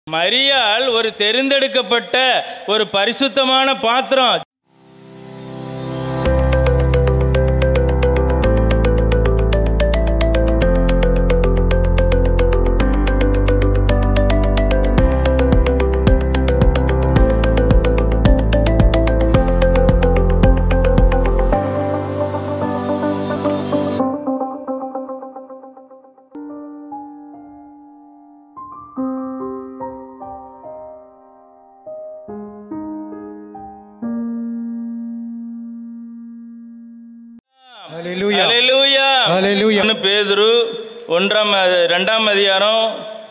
மரியாள் ஒரு தெரிந்தெடுக்கப்பட்ட ஒரு பரிசுத்தமான பாத்திரம் Hallelujah. அல்லேலூயா Hallelujah. ஒன்று பேதுரு ஒன்றாம் அ- ரெண்டாம் அதிகாரம்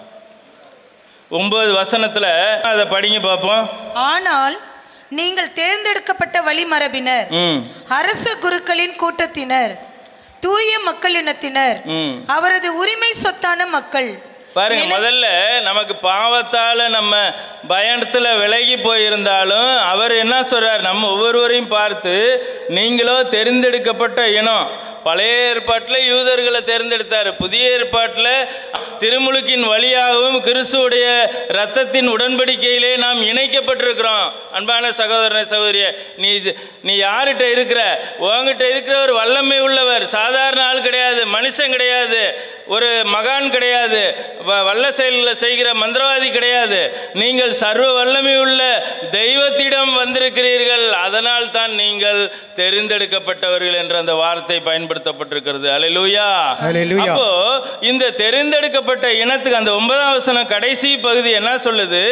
ஒன்பது வசனத்துல அதை படிங்க பார்ப்போம் ஆனால் நீங்கள் தேர்ந்தெடுக்கப்பட்ட வழிமரபினர் ம் அரச குருக்களின் கூட்டத்தினர் தூய மக்களினத்தினர் ம் அவரது உரிமை சொத்தான மக்கள் பாருங்க முதல்ல நமக்கு பாவத்தால நம்ம பயணத்துல விலகி போயிருந்தாலும் அவர் என்ன சொல்றார் நம்ம ஒவ்வொருவரையும் பார்த்து நீங்களோ தெரிந்தெடுக்கப்பட்ட இனம் பழைய ஏற்பாட்டில் யூதர்களை தேர்ந்தெடுத்தார் புதிய ஏற்பாட்டில் திருமுழுக்கின் வழியாகவும் கிறிஸ்துவுடைய இரத்தத்தின் உடன்படிக்கையிலே நாம் இணைக்கப்பட்டிருக்கிறோம் அன்பான சகோதரன சகோதரிய நீ இது- நீ யார்கிட்ட இருக்கிற உங்ககிட்ட இருக்கிற ஒரு வல்லமை உள்ளவர் சாதாரண ஆள் கிடையாது மனுஷன் கிடையாது ஒரு மகான் கிடையாது வ- வல்ல செயல்களை செய்கிற மந்திரவாதி கிடையாது நீங்கள் சர்வ வல்லமை உள்ள தெய்வத்திடம் வந்திருக்கிறீர்கள் அதனால் தான் நீங்கள் தெரிந்தெடுக்கப்பட்டவர்கள் என்ற அந்த வார்த்தை பயன்படுத்தப்பட்டிருக்கிறது அல்லேலூயா Hallelujah. அப்போ இந்த தெரிந்தெடுக்கப்பட்ட இனத்துக்கு அந்த ஒன்பதாம் வசனம் கடைசி பகுதி என்ன சொல்லுது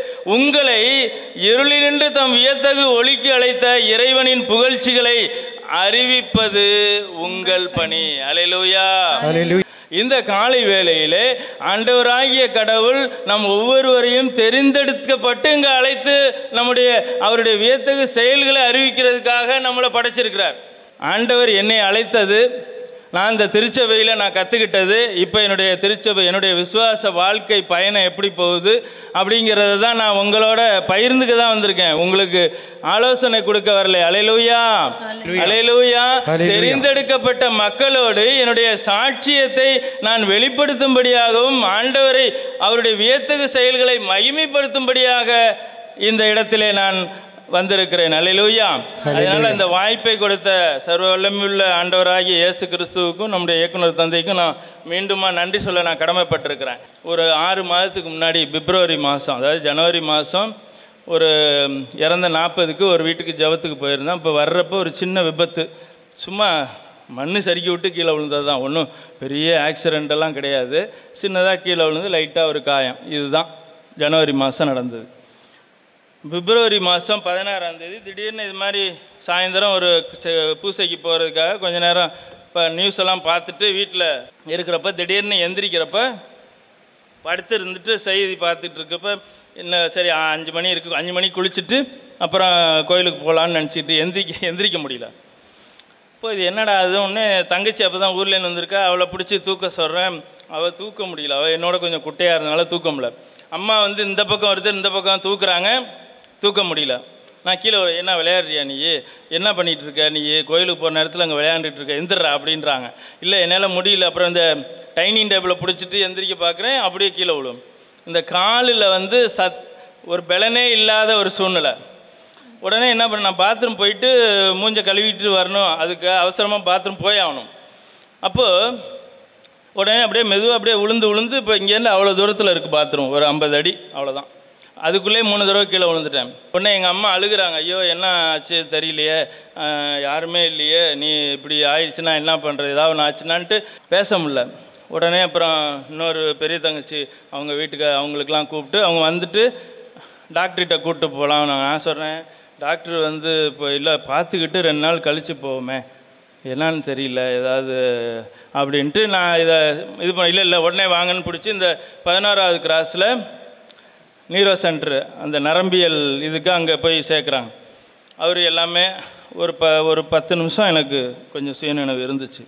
உங்களை இருளினின்று தம் வியத்தகு ஒளிக்கு அழைத்த இறைவனின் புகழ்ச்சிகளை அறிவிப்பது உங்கள் பணி அல்லேலூயா Hallelujah. இந்த காலை வேளையிலே ஆண்டவராகிய கடவுள் நம் ஒவ்வொருவரையும் தெரிந்தெடுக்கப்பட்டு இங்கே அழைத்து நம்முடைய அவருடைய வியத்தகு செயல்களை அறிவிக்கிறதுக்காக நம்மளை படைச்சிருக்கிறார் ஆண்டவர் என்னை அழைத்தது நான் இந்த திருச்சபையில் நான் கற்றுக்கிட்டது இப்போ என்னுடைய திருச்சபை என்னுடைய விசுவாச வாழ்க்கை பயணம் எப்படி போகுது அப்படிங்கிறத தான் நான் உங்களோட பகிர்ந்துக்க தான் வந்திருக்கேன் உங்களுக்கு ஆலோசனை கொடுக்க வரல அலையலூயா அலையலூயா Hallelujah. தெரிந்தெடுக்கப்பட்ட மக்களோடு என்னுடைய சாட்சியத்தை நான் வெளிப்படுத்தும்படியாகவும் ஆண்டவரை அவருடைய வியத்தகு செயல்களை மகிமைப்படுத்தும்படியாக இந்த இடத்திலே நான் வந்திருக்கிறேன் அல்லேலூயா அதனால இந்த வாய்ப்பை கொடுத்த சர்வ வல்லமையுள்ள ஆண்டவராகிய இயேசு கிறிஸ்துவுக்கும் நம்முடைய இயக்குனர் தந்தைக்கும் நான் மீண்டுமா நன்றி சொல்ல நான் கடமைப்பட்டிருக்கிறேன் ஒரு ஆறு மாதத்துக்கு முன்னாடி பிப்ரவரி மாதம் அதாவது ஜனவரி மாதம் ஒரு இறந்த நாற்பதுக்கு ஒரு வீட்டுக்கு ஜபத்துக்கு போயிருந்தேன் இப்போ வர்றப்போ ஒரு சின்ன விபத்து சும்மா மண் சறுக்கி விட்டு கீழே விழுந்தது தான் ஒன்றும் பெரிய ஆக்சிடெண்ட் எல்லாம் கிடையாது சின்னதாக கீழே விழுந்து லைட்டாக ஒரு காயம் இதுதான் ஜனவரி மாதம் நடந்தது பிப்ரவரி மாதம் பதினாறாம் தேதி திடீர்னு இது மாதிரி சாயந்தரம் ஒரு ச- பூசைக்கு போகிறதுக்காக கொஞ்ச நேரம் இப்போ நியூஸ் எல்லாம் பார்த்துட்டு வீட்டில் இருக்கிறப்ப திடீர்னு எந்திரிக்கிறப்ப படுத்து இருந்துட்டு செய்தி பார்த்துட்டு இருக்கப்ப என்ன சரி ஆ, அஞ்சு மணி இருக்கு அஞ்சு மணிக்கு குளிச்சுட்டு அப்புறம் கோயிலுக்கு போகலான்னு நினச்சிட்டு எந்திரிக்க எந்திரிக்க முடியல இப்போ இது என்னடா அது ஒன்று தங்கச்சி அப்போ தான் ஊர்லேருந்து வந்திருக்கா அவளை பிடிச்சி தூக்க சொல்கிறேன் அவள் தூக்க முடியல அவள் என்னோட கொஞ்சம் குட்டையாக இருந்தனால தூக்க முடியல அம்மா வந்து இந்த பக்கம் வருது இந்த பக்கம் தூக்குறாங்க தூக்க முடியல நான் கீழே ஒரு- என்ன விளையாடுறியா நீ என்ன பண்ணிட்டு இருக்க நீ கோயிலுக்கு போகிற நேரத்தில் அங்கே விளையாண்டுட்டு இருக்க எந்திரா அப்படின்றாங்க இல்லை என்னால் முடியல அப்புறம் இந்த டைனிங் டேபிளை பிடிச்சிட்டு எந்திரிக்க பார்க்குறேன் அப்படியே கீழே விழும் இந்த காலில் வந்து சத் ஒரு பலனே இல்லாத ஒரு சூழ்நிலை உடனே என்ன பண்ண நான் பாத்ரூம் போயிட்டு மூஞ்ச கழுவிட்டு வரணும் அதுக்கு அவசரமாக பாத்ரூம் போய் ஆகணும் அப்போது உடனே அப்படியே மெதுவாக அப்படியே உளுந்து உளுந்து இப்போ இங்கேருந்து அவ்வளோ தூரத்தில் இருக்குது பாத்ரூம் ஒரு ஐம்பது அடி அவ்வளோதான் அதுக்குள்ளே மூணு தடவை கீழே விழுந்துட்டேன் உடனே எங்கள் அம்மா அழுகுறாங்க ஐயோ என்ன ஆச்சு தெரியலையே ஆஹ், யாருமே இல்லையே நீ இப்படி ஆயிடுச்சுன்னா என்ன பண்ணுறது ஏதாவது ஒன்று ஆச்சுன்னான்ட்டு பேச முடியல உடனே அப்புறம் இன்னொரு பெரிய தங்கச்சி அவங்க வீட்டுக்கு அவங்களுக்கெல்லாம் கூப்பிட்டு அவங்க வந்துட்டு டாக்டர்கிட்ட கூப்பிட்டு போகலாம் நான் சொல்கிறேன் டாக்டர் வந்து இப்போ இல்லை பார்த்துக்கிட்டு ரெண்டு நாள் கழித்து போவோமே என்னன்னு தெரியல ஏதாவது அப்படின்ட்டு நான் இதை இது பண்ண இல்லை இல்லை உடனே வாங்கன்னு பிடிச்சி இந்த பதினோராவது கிராஸில் நீரோ சென்டர் அந்த நரம்பியல் இதுக்கு அங்கே போய் சேர்க்குறாங்க அவர் எல்லாமே ஒரு ப ஒரு பத்து நிமிஷம் எனக்கு கொஞ்சம் சுயநினைவு இருந்துச்சு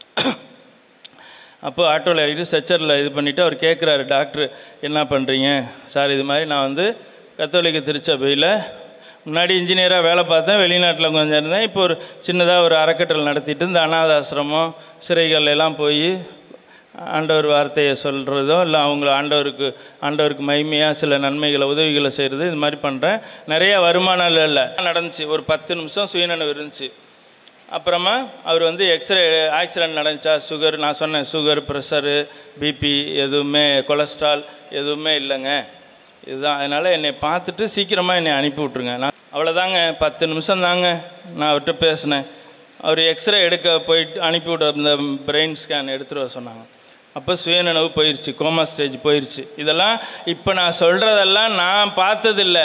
அப்போ ஆட்டோவில் ஏறிட்டு ஸ்ட்ரெச்சரில் இது பண்ணிவிட்டு அவர் கேட்குறாரு டாக்டர் என்ன பண்ணுறீங்க சார் இது மாதிரி நான் வந்து கத்தோலிக்க திருச்சபையில் முன்னாடி இன்ஜினியராக வேலை பார்த்தேன் வெளிநாட்டில் கொஞ்சம் இருந்தேன் இப்போ ஒரு சின்னதாக ஒரு அறக்கட்டளை நடத்திட்டு இந்த அனாத ஆசிரமம் சிறைகள் எல்லாம் போய் ஆண்டவர் வார்த்தையை சொல்கிறதோ இல்லை அவங்கள ஆண்டவருக்கு ஆண்டவருக்கு மகிமையாக சில நன்மைகளை உதவிகளை செய்கிறது இது மாதிரி பண்ணுறேன் நிறையா வருமானம் இல்லை இல்லை நடந்துச்சு ஒரு பத்து நிமிஷம் சுயநனவு இருந்துச்சு அப்புறமா அவர் வந்து எக்ஸ்ரே ஆக்சிடென்ட் நடந்துச்சா சுகர் நான் சொன்னேன் சுகர் ப்ரெஷரு பிபி எதுவுமே கொலஸ்ட்ரால் எதுவுமே இல்லைங்க இதுதான் அதனால் என்னை பார்த்துட்டு சீக்கிரமாக என்னை அனுப்பி விட்ருங்க நான் அவ்வளோதாங்க பத்து நிமிஷம் தாங்க நான் அவர்கிட்ட பேசினேன் அவர் எக்ஸ்ரே எடுக்க போயிட்டு அனுப்பி விட இந்த பிரெயின் ஸ்கேன் எடுத்துகிட்டு வர சொன்னாங்க அப்போ சுயநனவு போயிடுச்சு கோமா ஸ்டேஜ் போயிடுச்சு இதெல்லாம் இப்போ நான் சொல்கிறதெல்லாம் நான் பார்த்ததில்லை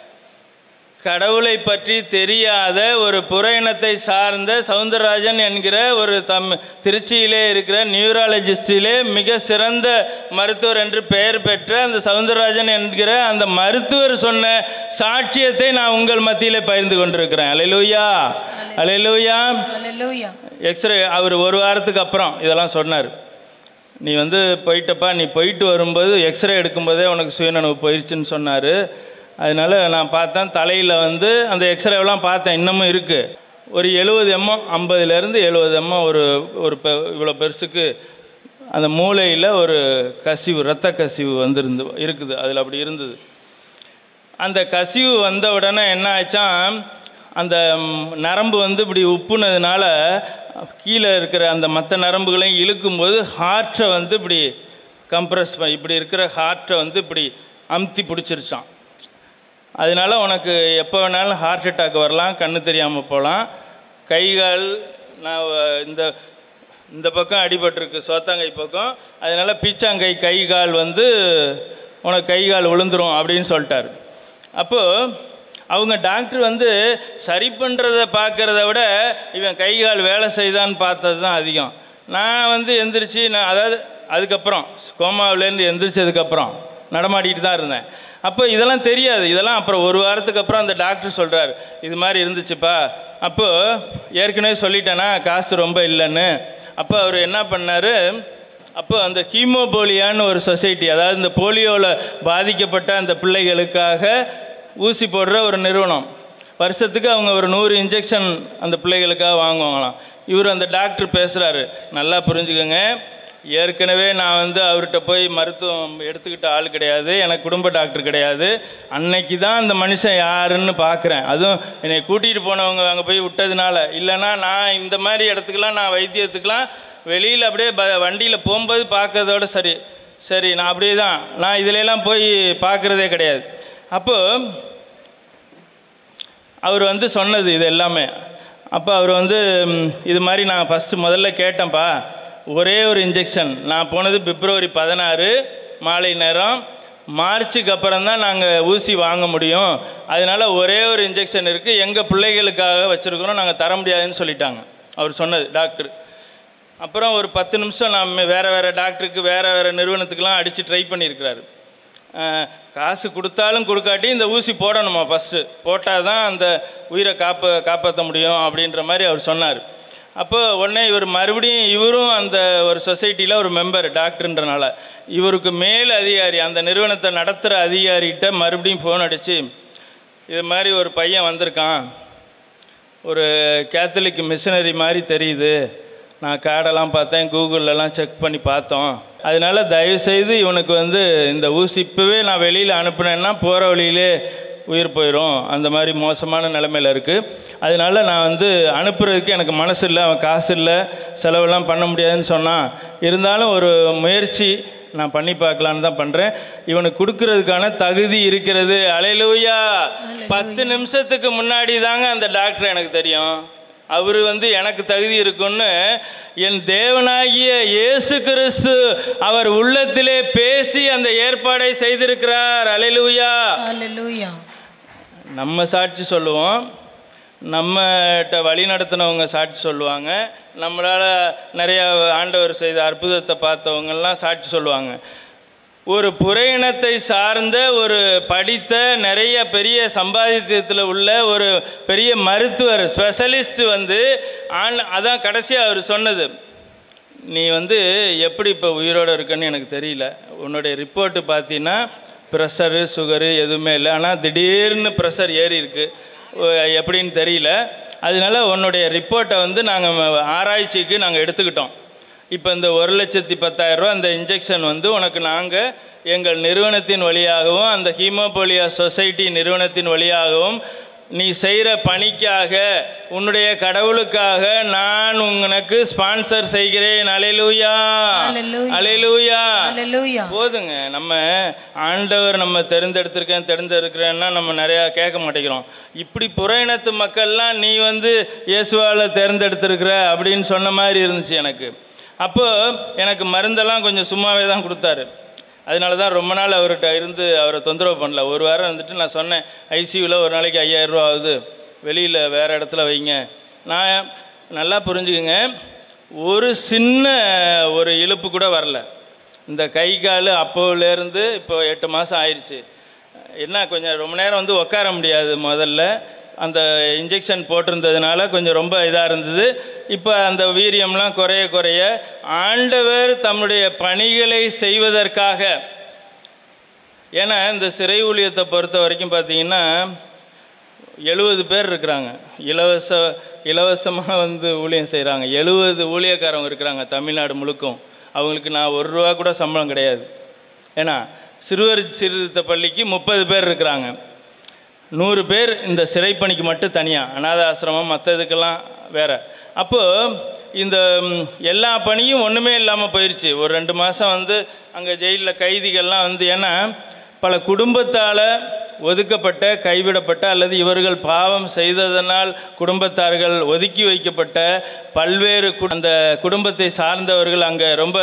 கடவுளை பற்றி தெரியாத ஒரு புற இனத்தை சார்ந்த சவுந்தரராஜன் என்கிற ஒரு தம் திருச்சியிலே இருக்கிற நியூராலஜிஸ்டிலே மிக சிறந்த மருத்துவர் என்று பெயர் பெற்ற அந்த சவுந்தரராஜன் என்கிற அந்த மருத்துவர் சொன்ன சாட்சியத்தை நான் உங்கள் மத்தியில் பகிர்ந்து கொண்டிருக்கிறேன் அலையிலூயா அலையிலூயா ஹalleluya எக்ஸ்ரே அவர் ஒரு வாரத்துக்கு அப்புறம் இதெல்லாம் சொன்னார் நீ வந்து போயிட்டப்பா நீ போயிட்டு வரும்போது எக்ஸ்ரே எடுக்கும்போதே உனக்கு சுயநனவு போயிடுச்சுன்னு சொன்னார் அதனால நான் பார்த்தேன் தலையில் வந்து அந்த எக்ஸ்ரேவெல்லாம் பார்த்தேன் இன்னமும் இருக்குது ஒரு எழுபது எம்எம் ஐம்பதுலேருந்து எழுபது எம்எம் ஒரு ஒரு பெ இவ்வளோ பெருசுக்கு அந்த மூளையில் ஒரு கசிவு இரத்த கசிவு வந்திருந்து இருக்குது அதில் அப்படி இருந்தது அந்த கசிவு வந்த உடனே என்ன ஆச்சான் அந்த ம், நரம்பு வந்து இப்படி உப்புனதுனால கீழே இருக்கிற அந்த மற்ற நரம்புகளையும் இழுக்கும்போது ஹார்ட்டை வந்து இப்படி கம்ப்ரஸ் பண்ணி இப்படி இருக்கிற ஹார்ட்டை வந்து இப்படி அமுத்தி பிடிச்சிருச்சான் அதனால உனக்கு எப்போ வேணாலும் ஹார்ட் அட்டாக் வரலாம் கண்ணு தெரியாமல் போகலாம் கை கால் நான் வ- இந்த இந்த பக்கம் அடிபட்டிருக்கு சோத்தாங்கை பக்கம் அதனால பீச்சாங்கை கை கால் வந்து உனக்கு கை கால் விழுந்துரும் அப்படின்னு சொல்லிட்டார் அப்போது அவங்க டாக்டர் வந்து சரி பண்ணுறத பார்க்குறத விட இவன் கை கால் வேலை செய்தான்னு பார்த்தது தான் அதிகம் நான் வந்து எந்திரிச்சு நான் அதாவது அதுக்கப்புறம் கோமாவிலேருந்து எந்திரிச்சதுக்கப்புறம் நடமாடிட்டு தான் இருந்தேன் அப்போ இதெல்லாம் தெரியாது இதெல்லாம் அப்புறம் ஒரு வாரத்துக்கு அப்புறம் அந்த டாக்டர் சொல்கிறார் இது மாதிரி இருந்துச்சுப்பா அப்போது ஏற்கனவே சொல்லிட்டேனா காசு ரொம்ப இல்லைன்னு அப்போ அவர் என்ன பண்ணார் அப்போ அந்த ஹீமோபோலியான்னு ஒரு சொசைட்டி அதாவது இந்த போலியோவில் பாதிக்கப்பட்ட அந்த பிள்ளைகளுக்காக ஊசி போடுற ஒரு நிறுவனம் வருஷத்துக்கு அவங்க ஒரு நூறு இன்ஜெக்ஷன் அந்த பிள்ளைகளுக்காக வாங்குவாங்களாம் இவர் அந்த டாக்டர் பேசுகிறாரு நல்லா புரிஞ்சுக்கோங்க ஏற்கனவே நான் வந்து அவர்கிட்ட போய் மருத்துவம் எடுத்துக்கிட்ட ஆள் கிடையாது எனக்கு குடும்ப டாக்டர் கிடையாது அன்னைக்கு தான் அந்த மனுஷன் யாருன்னு பார்க்குறேன் அதுவும் என்னை கூட்டிகிட்டு போனவங்க அங்கே போய் விட்டதுனால இல்லைன்னா நான் இந்த மாதிரி இடத்துக்குலாம் நான் வைத்தியத்துக்கெலாம் வெளியில் அப்படியே ப வண்டியில் போகும்போது பார்க்கறதோட சரி சரி நான் அப்படியே தான் நான் இதுலெல்லாம் போய் பார்க்குறதே கிடையாது அப்போது அவர் வந்து சொன்னது இது எல்லாமே அப்போ அவர் வந்து ம், இது மாதிரி நான் ஃபஸ்ட்டு முதல்ல கேட்டேன்ப்பா ஒரே ஒரு இன்ஜெக்ஷன் நான் போனது பிப்ரவரி பதினாறு மாலை நேரம் மார்ச்சுக்கு அப்புறம் தான் நாங்கள் ஊசி வாங்க முடியும் அதனால ஒரே ஒரு இன்ஜெக்ஷன் இருக்குது எங்கள் பிள்ளைகளுக்காக வச்சுருக்கிறோம் நாங்கள் தர முடியாதுன்னு சொல்லிட்டாங்க அவர் சொன்னது டாக்டர் அப்புறம் ஒரு பத்து நிமிஷம் நம்ம வேறு வேறு டாக்டருக்கு வேறு வேறு நிறுவனத்துக்கெலாம் அடித்து ட்ரை பண்ணியிருக்கிறாரு அஹ், காசு கொடுத்தாலும் கொடுக்காட்டி இந்த ஊசி போடணுமா ஃபஸ்ட்டு போட்டால் தான் அந்த உயிரை காப்ப காப்பாற்ற முடியும் அப்படின்ற மாதிரி அவர் சொன்னார் அப்போ உடனே இவர் மறுபடியும் இவரும் அந்த ஒரு சொசைட்டியில் ஒரு மெம்பர் டாக்டர்ன்றனால இவருக்கு மேல் அதிகாரி அந்த நிறுவனத்தை நடத்துகிற அதிகாரிகிட்ட மறுபடியும் ஃபோன் அடித்து இது மாதிரி ஒரு பையன் வந்திருக்கான் ஒரு கேத்தலிக் மிஷனரி மாதிரி தெரியுது நான் கார்டெல்லாம் பார்த்தேன் கூகுளிலலாம் செக் பண்ணி பார்த்தோம் அதனால தயவுசெய்து இவனுக்கு வந்து இந்த ஊசி இப்போவே நான் வெளியில் அனுப்புனேன்னா போகிற வழியிலே உயிர் போயிடும் அந்த மாதிரி மோசமான நிலைமையில் இருக்குது அதனால நான் வந்து அனுப்புறதுக்கு எனக்கு மனசு இல்லை அவன் காசு இல்லை செலவெல்லாம் பண்ண முடியாதுன்னு சொன்னான் இருந்தாலும் ஒரு முயற்சி நான் பண்ணி பார்க்கலான்னு தான் பண்ணுறேன் இவனுக்கு கொடுக்கறதுக்கான தகுதி இருக்கிறது அலையிலூயா பத்து நிமிஷத்துக்கு முன்னாடி தாங்க அந்த டாக்டர் எனக்கு தெரியும் அவர் வந்து எனக்கு தகுதி இருக்குன்னு என் தேவனாகிய இயேசு கிறிஸ்து அவர் உள்ளத்திலே பேசி அந்த ஏற்பாடை செய்திருக்கிறார் அலையிலூயா ஹalleluya நம்ம சாட்சி சொல்லுவோம் நம்மகிட்ட வழி நடத்தினவங்க சாட்சி சொல்லுவாங்க நம்மளால் நிறையா ஆண்டவர் செய்த அற்புதத்தை பார்த்தவங்கெல்லாம் சாட்சி சொல்லுவாங்க ஒரு புற இனத்தை சார்ந்த ஒரு படித்த நிறைய பெரிய சம்பாதித்தியத்தில் உள்ள ஒரு பெரிய மருத்துவர் ஸ்பெஷலிஸ்ட் வந்து ஆண் அதான் கடைசியாக அவர் சொன்னது நீ வந்து எப்படி இப்போ உயிரோடு இருக்கன்னு எனக்கு தெரியல உன்னுடைய ரிப்போர்ட்டு பார்த்தீங்கன்னா ப்ரெஷரு சுகரு எதுவுமே இல்லை ஆனால் திடீர்னு ப்ரெஷர் ஏறி இருக்கு ஒ- எப்படின்னு தெரியல அதனால உன்னுடைய ரிப்போர்ட்டை வந்து நாங்கள் ஆராய்ச்சிக்கு நாங்கள் எடுத்துக்கிட்டோம் இப்போ இந்த ஒரு லட்சத்தி பத்தாயிரம் ரூபா அந்த இன்ஜெக்ஷன் வந்து உனக்கு நாங்கள் எங்கள் நிறுவனத்தின் வழியாகவும் அந்த ஹீமோபோலியா சொசைட்டி நிறுவனத்தின் வழியாகவும் நீ செய்கிற பணிக்காக உன்னுடைய கடவுளுக்காக நான் உனக்கு ஸ்பான்சர் செய்கிறேன் அலையலூயா Hallelujah. அலையலூயா அல்லேலூயா போதுங்க நம்ம ஆண்டவர் நம்ம தெரிந்தெடுத்திருக்கேன் தெரிந்தெடுக்கிறேன்னா நம்ம நிறையா கேட்க மாட்டேங்கிறோம் இப்படி புற இனத்து மக்கள்லாம் நீ வந்து இயேசுவால் தேர்ந்தெடுத்திருக்கிற அப்படின்னு சொன்ன மாதிரி இருந்துச்சு எனக்கு அப்போ எனக்கு மருந்தெல்லாம் கொஞ்சம் சும்மாவே தான் கொடுத்தாரு அதனால தான் ரொம்ப நாள் அவர்கிட்ட இருந்து அவரை தொந்தரவு பண்ணல ஒரு வாரம் இருந்துட்டு நான் சொன்னேன் ஐசியூவில் ஒரு நாளைக்கு ஐயாயிரம் ரூபா ஆகுது வெளியில் வேறு இடத்துல வைங்க நான் நல்லா புரிஞ்சுக்குங்க ஒரு சின்ன ஒரு இழுப்பு கூட வரல இந்த கை கால் அப்போலேருந்து இப்போ எட்டு மாதம் ஆயிடுச்சு என்ன கொஞ்சம் ரொம்ப நேரம் வந்து உட்கார முடியாது முதல்ல அந்த இன்ஜெக்ஷன் போட்டிருந்ததுனால கொஞ்சம் ரொம்ப இதாக இருந்தது இப்போ அந்த வீரியம்லாம் குறைய குறைய ஆண்டவர் தம்முடைய பணிகளை செய்வதற்காக ஏன்னா இந்த சிறை ஊழியத்தை பொறுத்த வரைக்கும் பார்த்தீங்கன்னா எழுபது பேர் இருக்கிறாங்க இலவச இலவசமாக வந்து ஊழியம் செய்கிறாங்க எழுபது ஊழியக்காரங்க இருக்கிறாங்க தமிழ்நாடு முழுக்கும் அவங்களுக்கு நான் ஒரு ரூபா கூட சம்பளம் கிடையாது ஏன்னா சிறுவர் சீர்திருத்த பள்ளிக்கு முப்பது பேர் இருக்கிறாங்க நூறு பேர் இந்த சிறைப்பணிக்கு மட்டும் தனியாக அனாத ஆசிரமம் மற்ற இதுக்கெல்லாம் வேற அப்போது இந்த ம், எல்லா பணியும் ஒன்றுமே இல்லாமல் போயிடுச்சு ஒரு ரெண்டு மாதம் வந்து அங்கே ஜெயிலில் கைதிகள்லாம் வந்து ஏன்னா பல குடும்பத்தால் ஒதுக்கப்பட்ட கைவிடப்பட்ட அல்லது இவர்கள் பாவம் செய்ததனால் குடும்பத்தார்கள் ஒதுக்கி வைக்கப்பட்ட பல்வேறு கு- அந்த குடும்பத்தை சார்ந்தவர்கள் அங்கே ரொம்ப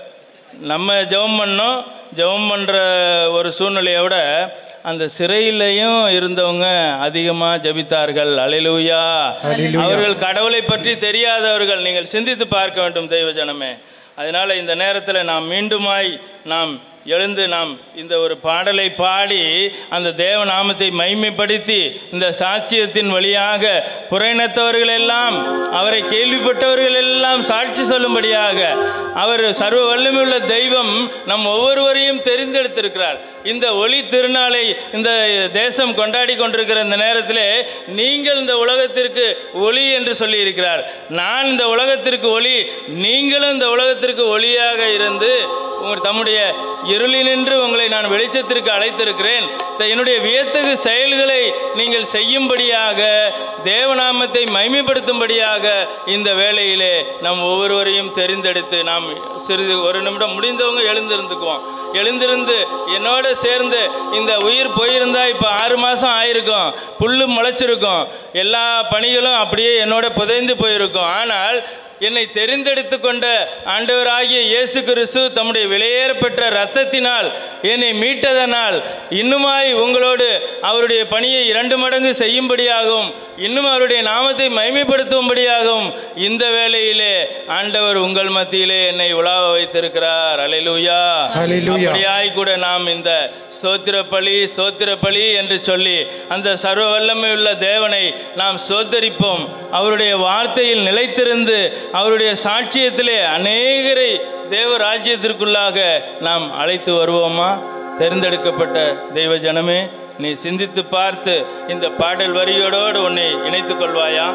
நம்ம ஜெபம் பண்ணோம் ஜெபம் பண்ணுற ஒரு சூழ்நிலையை விட அந்த சிறையிலையும் இருந்தவங்க அதிகமாக ஜெபித்தார்கள் அலையிலூயா அவர்கள் கடவுளை பற்றி தெரியாதவர்கள் நீங்கள் சிந்தித்து பார்க்க வேண்டும் தெய்வ ஜனமே அதனால் இந்த நேரத்தில் நாம் மீண்டுமாய் நாம் எழுந்து நாம் இந்த ஒரு பாடலை பாடி அந்த தேவ நாமத்தை மைமைப்படுத்தி இந்த சாட்சியத்தின் வழியாக புறையினத்தவர்கள் எல்லாம் அவரை கேள்விப்பட்டவர்கள் எல்லாம் சாட்சி சொல்லும்படியாக அவர் சர்வ வல்லமையுள்ள தெய்வம் நம் ஒவ்வொருவரையும் தெரிந்தெடுத்திருக்கிறார் இந்த ஒளி திருநாளை இந்த தேசம் கொண்டாடி கொண்டிருக்கிற இந்த நேரத்தில் நீங்கள் இந்த உலகத்திற்கு ஒளி என்று சொல்லியிருக்கிறார் நான் இந்த உலகத்திற்கு ஒளி நீங்களும் இந்த உலகத்திற்கு ஒளியாக இருந்து உங்கள் தம்முடைய இருளினின்று உங்களை நான் வெளிச்சத்திற்கு அழைத்திருக்கிறேன் த- என்னுடைய வியத்தகு செயல்களை நீங்கள் செய்யும்படியாக தேவநாமத்தை மைமைப்படுத்தும்படியாக இந்த வேளையிலே நம் ஒவ்வொருவரையும் தெரிந்தெடுத்து நாம் சிறிது ஒரு நிமிடம் முடிந்தவங்க எழுந்திருந்துக்குவோம் எழுந்திருந்து என்னோட சேர்ந்து இந்த உயிர் போயிருந்தா இப்போ ஆறு மாதம் ஆயிருக்கும் புல்லு முளைச்சிருக்கும் எல்லா பணிகளும் அப்படியே என்னோட புதைந்து போயிருக்கும் ஆனால் என்னை தெரிந்தெடுத்து கொண்ட ஆண்டவராகிய இயேசு கிறிஸ்து தம்முடைய விலையேறப்பெற்ற இரத்தத்தினால் என்னை மீட்டதனால் இன்னுமாய் உங்களோடு அவருடைய பணியை இரண்டு மடங்கு செய்யும்படியாகவும் இன்னும் அவருடைய நாமத்தை மைமைப்படுத்தும்படியாகவும் இந்த வேளையிலே ஆண்டவர் உங்கள் மத்தியிலே என்னை உலாவ வைத்திருக்கிறார் அலையிலூயா Hallelujah. அப்படியாய் கூட நாம் இந்த ஸ்தோத்திர பலி ஸ்தோத்திர பலி என்று சொல்லி அந்த சர்வ வல்லமை உள்ள தேவனை நாம் சோத்தரிப்போம் அவருடைய வார்த்தையில் நிலைத்திருந்து அவருடைய சாட்சியத்திலே அநேகரை தேவ ராஜ்யத்திற்குள்ளாக நாம் அழைத்து வருவோமா தெரிந்தெடுக்கப்பட்ட தெய்வ ஜனமே நீ சிந்தித்து பார்த்து இந்த பாடல் வரியோடு உன்னை இணைத்துக் கொள்வாயா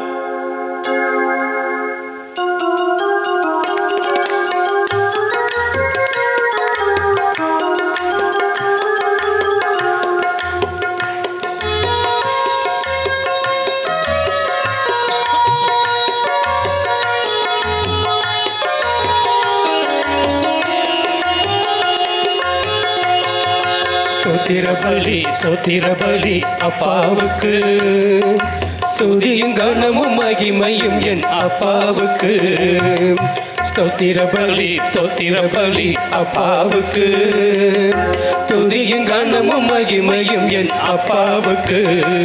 ஸ்தோத்திர பலி ஸ்தோத்திர பலி அப்பாவுக்கு ஸ்துதியும் கனமும் மகிமையும் என் அப்பாவுக்கு ஸ்தோத்திர பலி ஸ்தோத்திர பலி அப்பாவுக்கு துதியும் கனமும் மகிமையும் என் அப்பாவுக்கு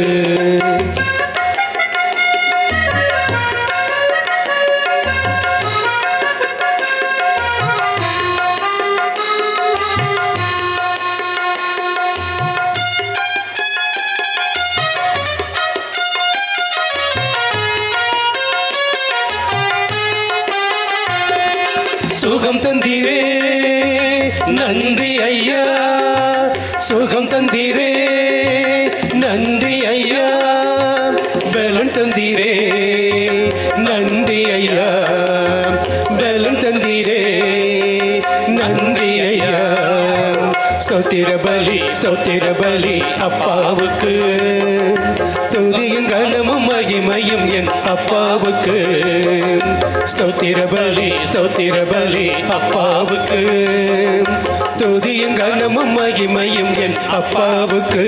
சுகம் தந்தீரே நன்றி ஐயா சுகம் தந்தீரே நன்றி ஐயா பலன் தந்தீரே நன்றி ஐயா பலன் தந்தீரே நன்றி ஐயா ஸ்தோத்திர பலி ஸ்தோத்திர பலி அப்பாவுக்கு துதியும் கனமும் மகிமையும் என் அப்பாவுக்கு ஸ்தோத்திர பலி ஸ்தோத்திர பலி அப்பாவுக்கு துதியும் கனமும் மகிமையும் என் அப்பாவுக்கு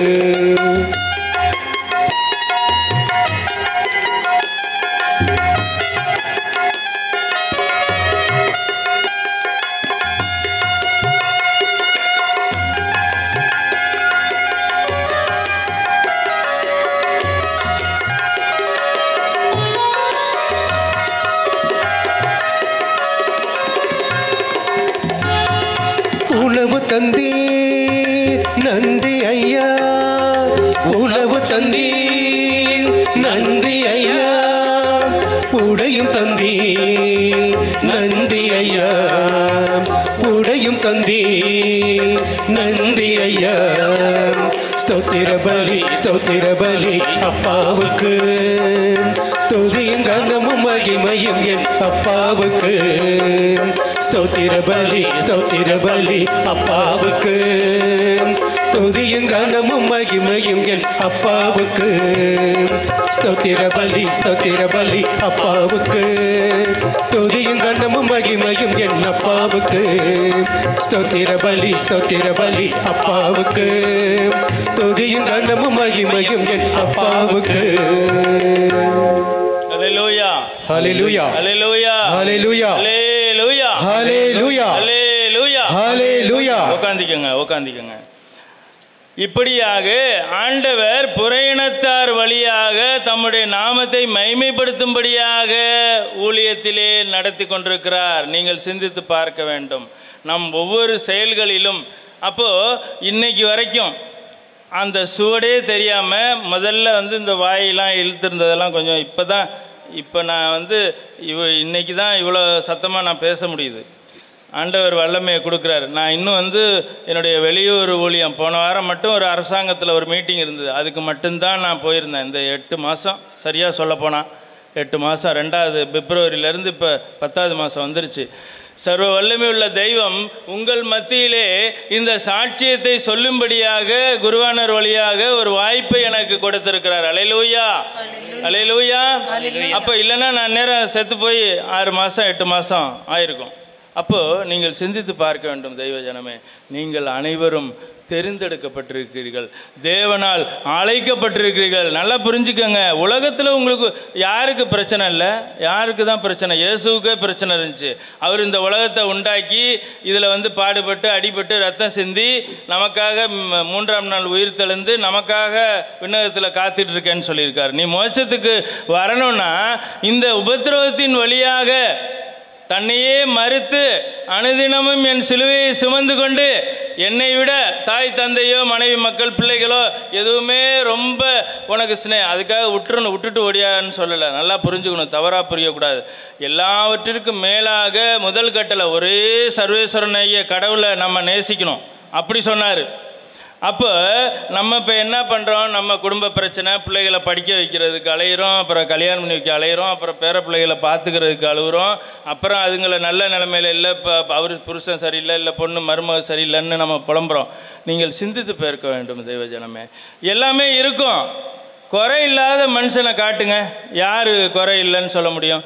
உணவு தந்தீர் நன்றி ஐயா உணவு தந்தீர் நன்றி ஐயா உடையும் தந்தீர் நன்றி ஐயா உடையும் தந்தீர் நன்றி ஐயா ஸ்தோத்திர பலி ஸ்தோத்திர பலி அப்பாவுக்கு துதியும் கனமும் மகிமையும் என் அப்பாவுக்கு ஸ்தோத்திர பலி ஸ்தோத்திர பலி அப்பாவுக்கு துதியும் கனமும் மகிமையும் என் அப்பாவுக்கு ஸ்தோத்திர பலி ஸ்தோத்திர பலி அப்பாவுக்கு துதியும் கனமும் மகிமையும் என் அப்பாவுக்கு ஸ்தோத்திர பலி ஸ்தோத்திர பலி அப்பாவுக்கு துதியும் கனமும் மகிமையும் என் அப்பாவுக்கு அல்லேலூயா ஹalleluya அல்லேலூயா ஹalleluya அல்லேலூயா ஹalleluya அல்லேலூயா ஹalleluya உட்காந்துக்கங்க உட்காந்துக்கங்க இப்படியாக ஆண்டவர் புறையினத்தார் வழியாக தம்முடைய நாமத்தை மைமைப்படுத்தும்படியாக ஊழியத்திலே நடத்தி கொண்டிருக்கிறார் நீங்கள் சிந்தித்து பார்க்க வேண்டும் நம் ஒவ்வொரு செயல்களிலும் அப்போ இன்னைக்கு வரைக்கும் அந்த சுவடே தெரியாமல் முதல்ல வந்து இந்த வாயெல்லாம் இழுத்திருந்ததெல்லாம் கொஞ்சம் இப்போ தான் இப்போ நான் வந்து இவ இன்னைக்கு தான் இவ்வளோ சத்தமாக நான் பேச முடியுது ஆண்டவர் வல்லமையை கொடுக்குறாரு நான் இன்னும் வந்து என்னுடைய வெளியூர் ஊழியம் போன வாரம் மட்டும் ஒரு அரசாங்கத்தில் ஒரு மீட்டிங் இருந்தது அதுக்கு மட்டும்தான் நான் போயிருந்தேன் இந்த எட்டு மாதம் சரியாக சொல்லப்போனால் எட்டு மாதம் ரெண்டாவது பிப்ரவரியிலேருந்து இப்போ பத்தாவது மாதம் வந்துருச்சு சர்வ வல்லமை உள்ள தெய்வம் உங்கள் மத்தியிலே இந்த சாட்சியத்தை சொல்லும்படியாக குருவானர் வழியாக ஒரு வாய்ப்பை எனக்கு கொடுத்திருக்கிறார் அலையிலூயா அலையிலூயா அப்போ இல்லைன்னா நான் நேரம் செத்து போய் ஆறு மாதம் எட்டு மாதம் ஆயிருக்கும் அப்போ நீங்கள் சிந்தித்து பார்க்க வேண்டும் தெய்வ ஜனமே நீங்கள் அனைவரும் தெரிந்தெடுக்கப்பட்டிருக்கிறீர்கள் தேவனால் அழைக்கப்பட்டிருக்கிறீர்கள் நல்லா புரிஞ்சுக்கங்க உலகத்தில் உங்களுக்கு யாருக்கு பிரச்சனை இல்லை யாருக்கு தான் பிரச்சனை இயேசுவுக்கே பிரச்சனை இருந்துச்சு அவர் இந்த உலகத்தை உண்டாக்கி இதில் வந்து பாடுபட்டு அடிபட்டு ரத்தம் சிந்தி நமக்காக ம், மூன்றாம் நாள் உயிர் தெழுந்து நமக்காக விண்ணகத்தில் காத்துட்டு இருக்கேன்னு சொல்லியிருக்கார் நீ மோட்சத்துக்கு வரணும்னா இந்த உபத்திரவத்தின் வழியாக தன்னையே மறுத்து அனுதினமும் என் சிலுவையை சுமந்து கொண்டு என்னை விட தாய் தந்தையோ மனைவி மக்கள் பிள்ளைகளோ எதுவுமே ரொம்ப உனக்கு ஸ்னே அதுக்காக விட்டுறணும் விட்டுட்டு ஓடியான்னு சொல்லலை நல்லா புரிஞ்சுக்கணும் தவறாக புரியக்கூடாது எல்லாவற்றிற்கும் மேலாக முதல் கட்டளை ஒரே சர்வேஸ்வரன் ஐய கடவுளை நம்ம நேசிக்கணும் அப்படி சொன்னார் அப்போ நம்ம இப்போ என்ன பண்ணுறோம் நம்ம குடும்ப பிரச்சனை பிள்ளைகளை படிக்க வைக்கிறதுக்கு அலையிறோம் அப்புறம் கல்யாணம் பண்ணி வைக்க அலையிறோம் அப்புறம் பேர பிள்ளைகளை பார்த்துக்கிறதுக்கு அழுகுறோம் அப்புறம் அதுங்களை நல்ல நிலைமையில இல்லை இப்போ அவர் புருஷன் சரியில்லை இல்லை பொண்ணு மருமக சரியில்லைன்னு நம்ம புலம்புறோம் நீங்கள் சிந்தித்து பார்க்க வேண்டும் தெய்வ ஜனமே எல்லாமே இருக்கும் குறை இல்லாத மனுஷனை காட்டுங்க யார் குறை இல்லைன்னு சொல்ல முடியும்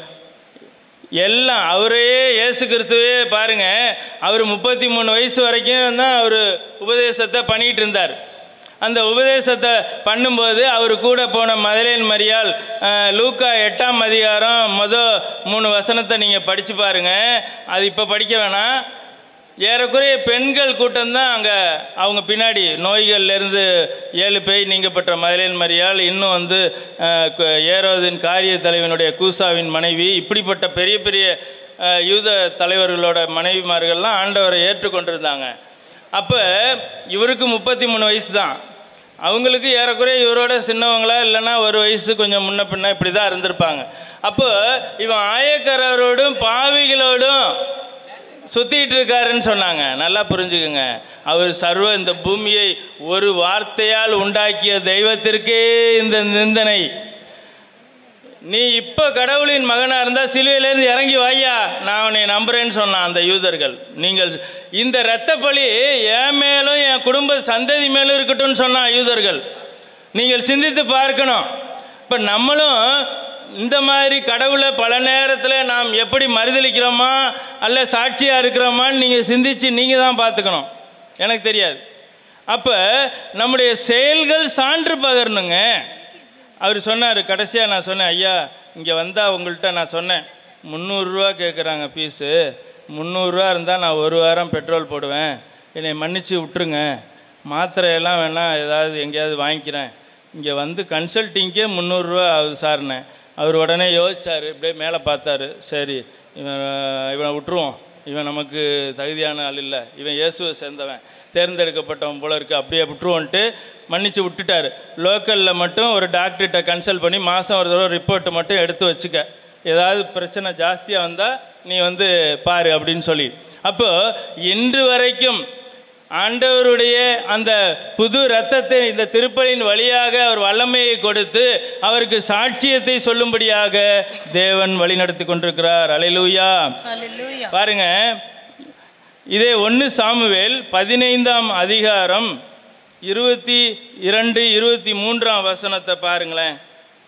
எல்லாம் அவரையே இயேசு கிறிஸ்துவே பாருங்க அவர் முப்பத்தி மூணு வயசு வரைக்கும் தான் அவர் உபதேசத்தை பண்ணிட்டு இருந்தார் அந்த உபதேசத்தை பண்ணும்போது அவர் கூட போன மதலேன் மரியாள் அஹ், லூக்கா எட்டாம் அதிகாரம் மொதல் மூணு வசனத்தை நீங்கள் படித்து பாருங்க அது இப்போ படிக்க வேணாம் ஏறக்குறைய பெண்கள் கூட்டம்தான் அங்கே அவங்க பின்னாடி நோய்கள்லேருந்து ஏழு பேய் நீங்கப்பட்ட மதலேன் மரியாள் இன்னும் வந்து அஹ், கு- ஏரோதின் காரிய தலைவனுடைய கூசாவின் மனைவி இப்படிப்பட்ட பெரிய பெரிய அஹ், யூத தலைவர்களோட மனைவிமார்கள்லாம் ஆண்டவரை ஏற்றுக்கொண்டிருந்தாங்க அப்போ இவருக்கு முப்பத்தி மூணு வயசு தான் அவங்களுக்கு ஏறக்குறைய இவரோட சின்னவங்களா இல்லைன்னா ஒரு வயசு கொஞ்சம் முன்ன பின்ன இப்படி தான் இருந்திருப்பாங்க அப்போ இவன் ஆயக்காரரோடும் பாவிகளோடும் சுத்திட்டு இருக்காருன்னு சொன்னாங்க நல்லா புரிஞ்சுக்கோங்க அவர் சர்வ இந்த பூமியை ஒரு வார்த்தையால் உண்டாக்கிய தெய்வத்திற்கே இந்த நிந்தனை நீ இப்போ கடவுளின் மகனாக இருந்தால் சிலுவையிலேருந்து இறங்கி வாய்யா நான் உன்னை நம்புறேன்னு சொன்னான் அந்த யூதர்கள் நீங்கள் இந்த இரத்த பலி என் மேலும் என் குடும்ப சந்ததி மேலும் இருக்கட்டும்னு சொன்னான் யூதர்கள் நீங்கள் சிந்தித்து பார்க்கணும் இப்போ நம்மளும் இந்த மாதிரி கடவுளை பல நேரத்தில் நாம் எப்படி மறுதளிக்கிறோமா அல்ல சாட்சியாக இருக்கிறோமான்னு நீங்கள் சிந்திச்சு நீங்கள் தான் பார்த்துக்கணும் எனக்கு தெரியாது அப்போ நம்முடைய செயல்கள் சான்று பகரணுங்க அவர் சொன்னார் கடைசியாக நான் சொன்னேன் ஐயா இங்கே வந்தால் உங்கள்கிட்ட நான் சொன்னேன் முந்நூறுரூவா கேட்குறாங்க ஃபீஸு முந்நூறுரூவா இருந்தால் நான் ஒரு வாரம் பெட்ரோல் போடுவேன் என்னை மன்னிச்சு விட்டுருங்க மாத்திரையெல்லாம் வேணால் ஏதாவது எங்கேயாவது வாங்கிக்கிறேன் இங்கே வந்து கன்சல்ட்டிங்க்கே முந்நூறுரூவா ஆகுது சார்னே அவர் உடனே யோசிச்சார் இப்படியே மேலே பார்த்தாரு சரி இவன் இவனை விட்டுருவோம் இவன் நமக்கு தகுதியான ஆள் இல்லை இவன் இயேசுவை சேர்ந்தவன் தேர்ந்தெடுக்கப்பட்டவன் போல இருக்கு அப்படியே விட்டுருவோன்ட்டு மன்னிச்சு விட்டுட்டாரு லோக்கலில் மட்டும் ஒரு டாக்டர்கிட்ட கன்சல்ட் பண்ணி மாதம் ஒரு தடவை ரிப்போர்ட்டை மட்டும் எடுத்து வச்சுக்க ஏதாவது பிரச்சனை ஜாஸ்தியாக வந்தால் நீ வந்து பாரு அப்படின்னு சொல்லி அப்போ இன்று வரைக்கும் ஆண்டவருடைய அந்த புது இரத்தத்தை இந்த திருப்பலின் வழியாக அவர் வல்லமையை கொடுத்து அவருக்கு சாட்சியத்தை சொல்லும்படியாக தேவன் வழிநடத்தி கொண்டிருக்கிறார் அலையிலூயா ஹalleluya பாருங்க இதே ஒன்று சாமுவேல் பதினைந்தாம் அதிகாரம் இருபத்தி இரண்டு இருபத்தி மூன்றாம் வசனத்தை பாருங்களேன்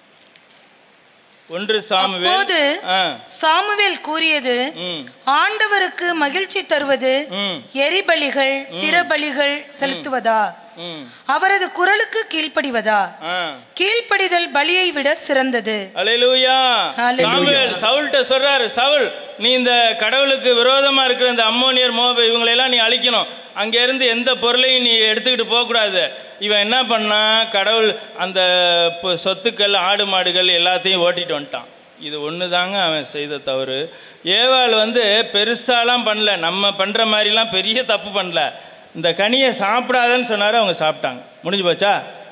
ஒன்று சாமுவேல் அப்போது ஆ சாமுவேல் கூறியது ம் ஆண்டவருக்கு மகிழ்ச்சி தருவது ம் எரிபலிகள் பிற பலிகள் செலுத்துவதா ம் அவரது குரலுக்கு கீழ்ப்படிவதா ஆ கீழ்ப்படிதல் பலியை விட சிறந்தது அலையிலூயா Hallelujah. சாமுவேல் சவுல்கிட்ட சொல்றாரு சவுல் நீ இந்த கடவுளுக்கு விரோதமா இருக்கிற இந்த அம்மோனியர் மோப இவங்களெல்லாம் நீ அழிக்கணும் அங்க இருந்து எந்த பொருளையும் நீ எடுத்துக்கிட்டு போகக்கூடாது இவன் என்ன பண்ணா கடவுள் அந்த பொ- சொத்துக்கள் ஆடு மாடுகள் எல்லாத்தையும் ஓட்டிட்டு வந்துட்டான் இது ஒன்று தாங்க அவன் செய்த தவறு ஏவாள் வந்து பெருசாலாம் பண்ணல நம்ம பண்ணுற மாதிரிலாம் பெரிய தப்பு பண்ணல இந்த கனியை சாப்பிடாதன்னு சொன்னார் அவங்க சாப்பிட்டாங்க முடிஞ்சு போச்சா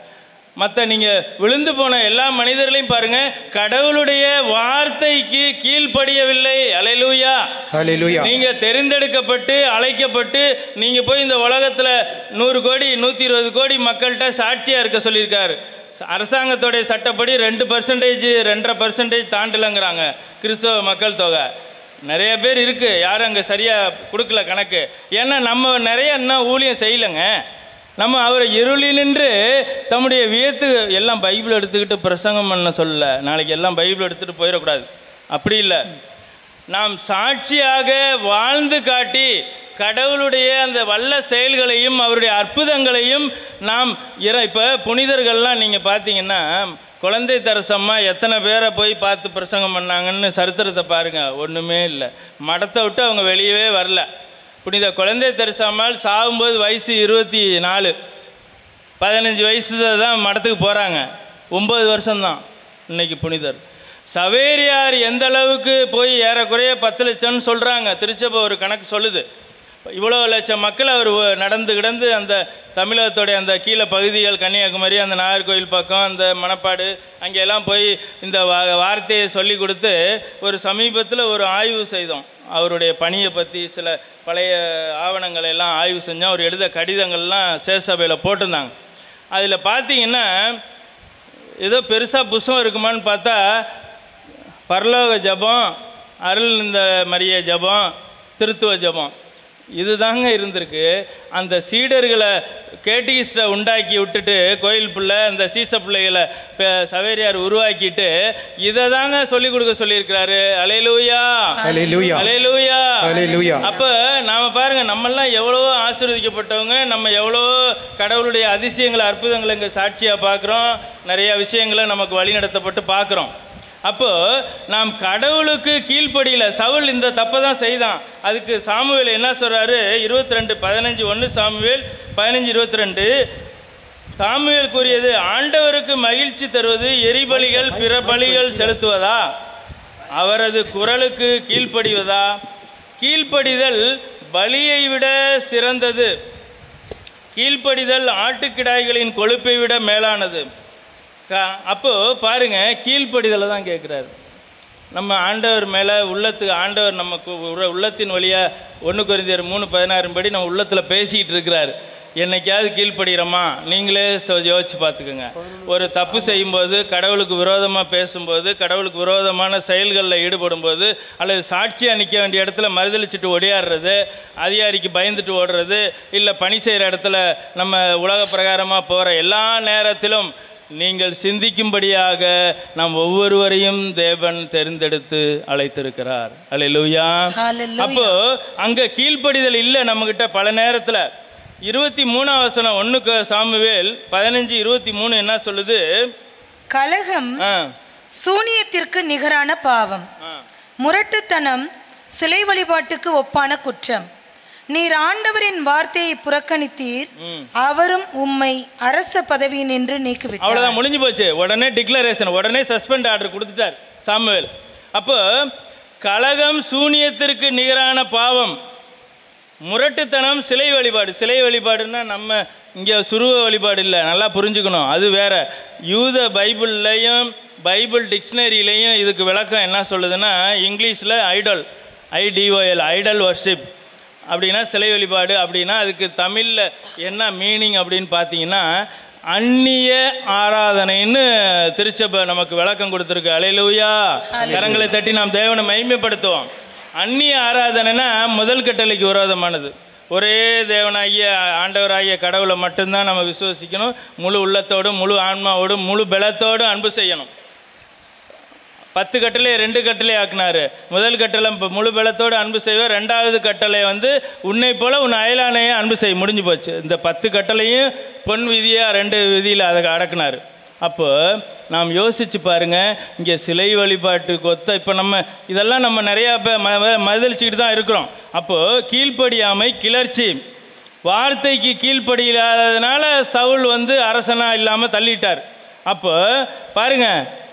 மற்ற நீங்கள் விழுந்து போன எல்லா மனிதர்களையும் பாருங்க கடவுளுடைய வார்த்தைக்கு கீழ்ப்படியவில்லை அலையிலூயா ஹalleluya நீங்க தெரிந்தெடுக்கப்பட்டு அழைக்கப்பட்டு நீங்க போய் இந்த உலகத்துல நூறு கோடி நூத்தி இருபது கோடி மக்கள்கிட்ட சாட்சியா இருக்க சொல்லியிருக்காரு ச- அரசாங்கத்தோடைய சட்டப்படி ரெண்டு பர்சன்டேஜ் ரெண்டரை பர்சன்டேஜ் தாண்டலங்கிறாங்க கிறிஸ்தவ மக்கள் தொகை நிறைய பேர் இருக்கு யாரும் அங்கே சரியா கொடுக்கல கணக்கு ஏன்னா நம்ம நிறைய இன்னும் ஊழியம் செய்யலைங்க நம்ம அவரை இருளி நின்று தம்முடைய வியத்து எல்லாம் பைபிள் எடுத்துக்கிட்டு பிரசங்கம் பண்ண சொல்லல நாளைக்கு எல்லாம் பைபிள் எடுத்துகிட்டு போயிடக்கூடாது அப்படி இல்லை நாம் சாட்சியாக வாழ்ந்து காட்டி கடவுளுடைய அந்த வல்ல செயல்களையும் அவருடைய அற்புதங்களையும் நாம் இற இப்போ புனிதர்கள்லாம் நீங்கள் பார்த்தீங்கன்னா குழந்தை தரசம்மா எத்தனை பேரை போய் பார்த்து பிரசங்கம் பண்ணாங்கன்னு சரித்திரத்தை பாருங்கள் ஒன்றுமே இல்லை மடத்தை விட்டு அவங்க வெளியவே வரல புனித குழந்தை தரிசாமல் சாகும்போது வயசு இருபத்தி நாலு பதினஞ்சு வயசு தான் மடத்துக்கு போகிறாங்க ஒம்பது வருஷம்தான் இன்னைக்கு புனிதர் சவேரியார் எந்த அளவுக்கு போய் ஏறக்குறைய பத்து லட்சம்னு சொல்கிறாங்க திருச்சபை ஒரு கணக்கு சொல்லுது இவ்வளோ லட்சம் மக்கள் அவர் ஒ- நடந்து கிடந்து அந்த தமிழகத்துடைய அந்த கீழே பகுதிகள் கன்னியாகுமரி அந்த நாகர்கோவில் பக்கம் அந்த மணப்பாடு அங்கே எல்லாம் போய் இந்த வா வார்த்தையை சொல்லி கொடுத்து ஒரு சமீபத்தில் ஒரு ஆய்வு செய்தோம் அவருடைய பணியை பற்றி சில பழைய ஆவணங்களை எல்லாம் ஆய்வு செஞ்சோம் அவர் எழுத கடிதங்கள்லாம் சேசபையில் போட்டிருந்தாங்க அதில் பார்த்தீங்கன்னா ஏதோ பெருசாக புஸ்தகம் இருக்குமான்னு பார்த்தா பரலோக ஜபம் அருள் இந்த மரிய ஜபம் திருத்துவ ஜபம் இதுதாங்க இருந்திருக்கு அந்த சீடர்களை கேட்டிகிஸ்டை உண்டாக்கி விட்டுட்டு கோயில் பிள்ளை அந்த சீச பிள்ளைகளை ப- சவேரியார் உருவாக்கிட்டு இதை தாங்க சொல்லி கொடுக்க சொல்லியிருக்கிறாரு அலையலூயா ஹalleluya அலையலூயா ஹalleluya அப்போ நாம பாருங்க நம்மெல்லாம் எவ்வளவோ ஆசீர்வதிக்கப்பட்டவங்க நம்ம எவ்வளவோ கடவுளுடைய அதிசயங்களை அற்புதங்களை இங்கே சாட்சியாக பார்க்குறோம் நிறைய விஷயங்களை நமக்கு வழி நடத்தப்பட்டு பார்க்குறோம் அப்போ நாம் கடவுளுக்கு கீழ்ப்படியில சவுல் இந்த தப்பை தான் செய்தான் அதுக்கு சாமுவேல் என்ன சொல்றாரு இருபத்தி ரெண்டு பதினஞ்சு ஒன்று சாமுவேல் பதினஞ்சு இருபத்தி ரெண்டு சாமுவேல் கூறியது ஆண்டவருக்கு மகிழ்ச்சி தருவது எரிபலிகள் பிற பலிகள் செலுத்துவதா அவரது குரலுக்கு கீழ்ப்படிவதா கீழ்ப்படிதல் பலியை விட சிறந்தது கீழ்ப்படிதல் ஆட்டுக்கிடாய்களின் கொழுப்பை விட மேலானது க- அப்போ பாருங்க கீழ்ப்படிதலை தான் கேட்குறாரு நம்ம ஆண்டவர் மேலே உள்ளத்துக்கு ஆண்டவர் நமக்கு உற- உள்ளத்தின் வழியாக ஒன்று குறைந்தர் மூணு பதினாறு படி நம்ம உள்ளத்தில் பேசிக்கிட்டு இருக்கிறாரு என்னைக்காவது கீழ்ப்படுகிறோமா நீங்களே சொ- யோசிச்சு பார்த்துக்குங்க ஒரு தப்பு செய்யும்போது கடவுளுக்கு விரோதமாக பேசும்போது கடவுளுக்கு விரோதமான செயல்களில் ஈடுபடும்போது அல்லது சாட்சியாக நிற்க வேண்டிய இடத்துல மறுதளிச்சுட்டு ஒடியாடுறது அதிகாரிக்கு பயந்துட்டு ஓடுறது இல்லை பணி செய்கிற இடத்துல நம்ம உலக பிரகாரமாக போகிற எல்லா நேரத்திலும் நீங்கள் சிந்திக்கும்படியாக நாம் ஒவ்வொருவரையும் தேவன் தெரிந்தெடுத்து அழைத்திருக்கிறார் அல்லேலூயா Hallelujah. அப்போ அங்க கீழ்ப்படிதல் இல்லை நம்மகிட்ட பல நேரத்துல இருபத்தி மூணாம் வசனம் ஒண்ணுக்கு சாமுவேல் பதினஞ்சு இருபத்தி மூணு என்ன சொல்லுது கலகம் ஆ, சூனியத்திற்கு நிகரான பாவம் ஆ. முரட்டுத்தனம் சிலை வழிபாட்டுக்கு ஒப்பான குற்றம் நீர் ஆண்டவரின் வார்த்தையை புறக்கணித்தீர் அவரும் உம்மை அரச பதவியினின்று நீக்கிவிட்டார் அவ்வளவுதான் முடிஞ்சு போச்சு உடனே டிக்ளரேஷன் உடனே சஸ்பெண்ட் ஆர்டர் கொடுத்துட்டார் சாமுவேல் அப்போ கலகம் சூனியத்திற்கு நிகரான பாவம் முரட்டுத்தனம் சிலை வழிபாடு சிலை வழிபாடுன்னா நம்ம இங்கே சுருவ வழிபாடு இல்லை நல்லா புரிஞ்சுக்கணும் அது வேற யூத பைபிள்லையும் பைபிள் டிக்ஷனரியிலையும் இதுக்கு விளக்கம் என்ன சொல்லுதுன்னா இங்கிலீஷில் ஐடல் ஐடிஓஎல் ஐடல் வர்ஷிப் அப்படின்னா சிலை வழிபாடு அப்படின்னா அதுக்கு தமிழில் என்ன மீனிங் அப்படின்னு பார்த்தீங்கன்னா அந்நிய ஆராதனைன்னு திருச்சபை நமக்கு விளக்கம் கொடுத்துருக்கு அலையிலூயா கரங்களை தட்டி நாம் தேவனை மைமைப்படுத்துவோம் அந்நிய ஆராதனைனா முதல் கட்டளைக்கு விரோதமானது ஒரே தேவனாகிய ஆண்டவராகிய கடவுளை மட்டும்தான் நம்ம விசுவசிக்கணும் முழு உள்ளத்தோடும் முழு ஆன்மாவோடும் முழு பலத்தோடும் அன்பு செய்யணும் பத்து கட்டளை ரெண்டு கட்டளை ஆக்குனாரு முதல் கட்டளை இப்ப முழு பலத்தோடு அன்பு செய்வார் ரெண்டாவது கட்டளை வந்து உன்னை போல உன் அயலானையே அன்பு செய் முடிஞ்சு போச்சு இந்த பத்து கட்டளையும் பொன் விதியாக ரெண்டு விதியில் அதை அடக்குனாரு அப்போ நாம் யோசிச்சு பாருங்க இங்கே சிலை வழிபாட்டுக்கு ஒத்த இப்போ நம்ம இதெல்லாம் நம்ம நிறையா இப்போ ம ம- மறுதளிச்சுக்கிட்டு தான் இருக்கிறோம் அப்போது கீழ்ப்படியாமை கிளர்ச்சி வார்த்தைக்கு கீழ்ப்படியாததுனால சவுல் வந்து அரசனா இல்லாமல் தள்ளிட்டார் அப்போ பாருங்க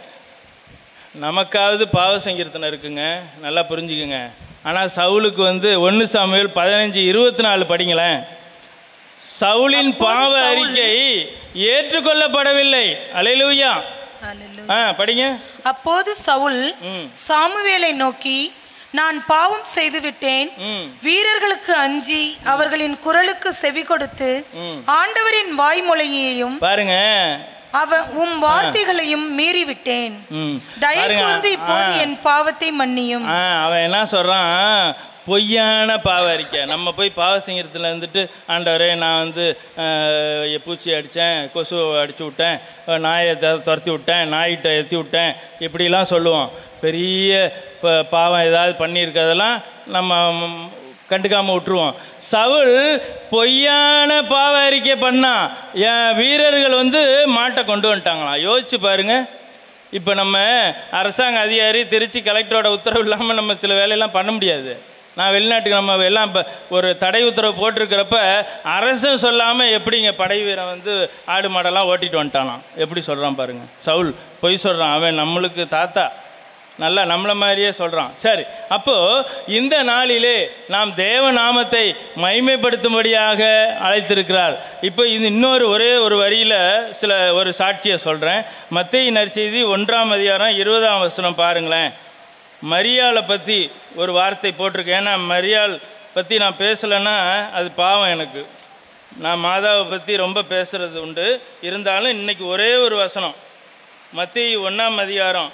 நமக்காவது பாவ சங்கீர்த்தனம் இருக்குங்க நல்லா புரிஞ்சுக்குங்க ஆனால் சவுலுக்கு வந்து ஒன்று சாமுவேல் பதினஞ்சு இருபத்தி நாலு படிங்களேன் சவுலின் பாவ அறிக்கை ஏற்றுக்கொள்ளப்படவில்லை அலையிலூயா Hallelujah. ஆ படிங்க அப்போது சவுல் ம். சாமுவேலை நோக்கி நான் பாவம் செய்துவிட்டேன் ம் வீரர்களுக்கு அஞ்சி அவர்களின் குரலுக்கு செவி கொடுத்து ஆண்டவரின் வாய்மொழியையும் பாருங்க அவ உம் வார்த்தைகளையும் மீறிவிட்டேன் ம் தயை பாருங்க. கூர்ந்து இப்போது ஆ. என் பாவத்தை மன்னியும் ஆ அவன் என்ன சொல்கிறான் பொய்யான பாவ அறிக்கை நம்ம போய் பாவ சிங்கத்தில் இருந்துட்டு ஆண்டவரே நான் வந்து அஹ், பூச்சி அடித்தேன் கொசு அடிச்சு விட்டேன் அஹ், நாயை த- துரத்தி விட்டேன் நாய்கிட்ட ஏற்றி விட்டேன் இப்படிலாம் சொல்லுவோம் பெரிய ப- பாவம் ஏதாவது பண்ணியிருக்கதெல்லாம் நம்ம ம், கண்டுக்காம விட்டுருவோம் சவுல் பொய்யான பாவ அறிக்கை பண்ணா என் வீரர்கள் வந்து மாட்டை கொண்டு வந்துட்டாங்களாம் யோசிச்சு பாருங்க இப்போ நம்ம அரசாங்க அதிகாரி திருச்சி கலெக்டரோட உத்தரவு இல்லாமல் நம்ம சில வேலையெல்லாம் பண்ண முடியாது நான் வெளிநாட்டுக்கு நம்ம எல்லாம் இப்போ ஒரு தடை உத்தரவு போட்டிருக்கிறப்ப அரசும் சொல்லாமல் எப்படிங்க படை வீரன் வந்து ஆடு மாடெல்லாம் ஓட்டிட்டு வந்துட்டானாம் எப்படி சொல்கிறான் பாருங்க சவுல் பொய் சொல்கிறான் அவன் நம்மளுக்கு தாத்தா நல்லா நம்மளை மாதிரியே சொல்கிறான் சரி அப்போது இந்த நாளிலே நாம் தேவ நாமத்தை மைமைப்படுத்தும்படியாக அழைத்திருக்கிறார் இப்போ இது இன்னொரு ஒரே ஒரு வரியில் சில ஒரு சாட்சியை சொல்கிறேன் மத்திய நற்செய்தி ஒன்றாம் அதிகாரம் இருபதாம் வசனம் பாருங்களேன் மரியாளை பற்றி ஒரு வார்த்தை போட்டிருக்கேன் ஏன்னா மரியாள் பற்றி நான் பேசலைன்னா அது பாவம் எனக்கு நான் மாதாவை பற்றி ரொம்ப பேசுகிறது உண்டு இருந்தாலும் இன்னைக்கு ஒரே ஒரு வசனம் மத்திய ஒன்றாம் அதிகாரம்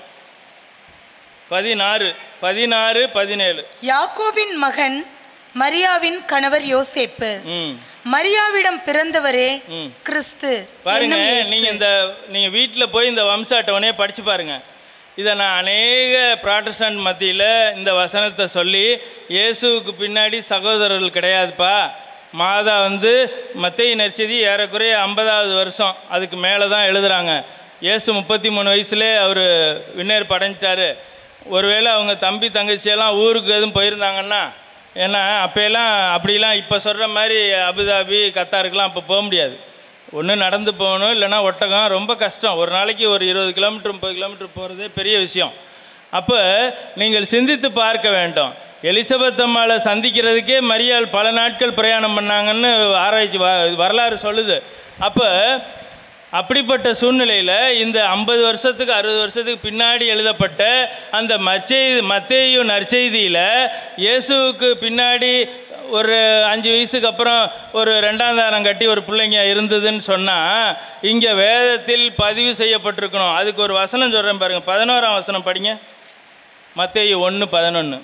பதினாறு பதினாறு பதினேழு யாக்கோபின் மகன் மரியாவின் கணவர் யோசேப்பு ம் மரியாவிடம் பிறந்தவரே ம். கிறிஸ்து பாருங்க என்னும் இயேசு. நீங்கள் இந்த நீங்கள் வீட்டில் போய் இந்த வம்ச அட்டவணையை படித்து பாருங்க இதை நான் அநேக ப்ராட்டஸ்டன்ட் மத்தியில் இந்த வசனத்தை சொல்லி இயேசுவுக்கு பின்னாடி சகோதரர்கள் கிடையாதுப்பா மாதா வந்து மத்திய நற்செய்தி ஏறக்குறைய ஐம்பதாவது வருஷம் அதுக்கு மேலே தான் எழுதுகிறாங்க இயேசு முப்பத்தி மூணு வயசுலே அவர் விண்ணேர் படைஞ்சிட்டாரு ஒருவேளை அவங்க தம்பி தங்கச்சியெல்லாம் ஊருக்கு எதுவும் போயிருந்தாங்கன்னா ஏன்னா அப்போயெல்லாம் அப்படிலாம் இப்போ சொல்கிற மாதிரி அபுதாபி கத்தாருக்கெல்லாம் அப்போ போக முடியாது ஒன்று நடந்து போகணும் இல்லைன்னா ஒட்டகம் ரொம்ப கஷ்டம் ஒரு நாளைக்கு ஒரு இருபது கிலோமீட்டர் முப்பது கிலோமீட்டர் போகிறதே பெரிய விஷயம் அப்போ நீங்கள் சிந்தித்து பார்க்க வேண்டும் எலிசபெத் அம்மாளை சந்திக்கிறதுக்கே மரியாள் பல நாட்கள் பிரயாணம் பண்ணாங்கன்னு ஆராய்ச்சி வ- வரலாறு சொல்லுது அப்போ அப்படிப்பட்ட சூழ்நிலையில் இந்த ஐம்பது வருஷத்துக்கு அறுபது வருஷத்துக்கு பின்னாடி எழுதப்பட்ட அந்த மச்செய்தி மத்தேயு நற்செய்தியில் இயேசுவுக்கு பின்னாடி ஒரு அஞ்சு வயசுக்கு அப்புறம் ஒரு ரெண்டாம் தாரம் கட்டி ஒரு பிள்ளைங்க இருந்ததுன்னு சொன்னால் இங்கே வேதத்தில் பதிவு செய்யப்பட்டிருக்கணும் அதுக்கு ஒரு வசனம் சொல்கிறேன் பாருங்கள் பதினோராம் வசனம் படிங்க மத்தேயு ஒன்று பதினொன்று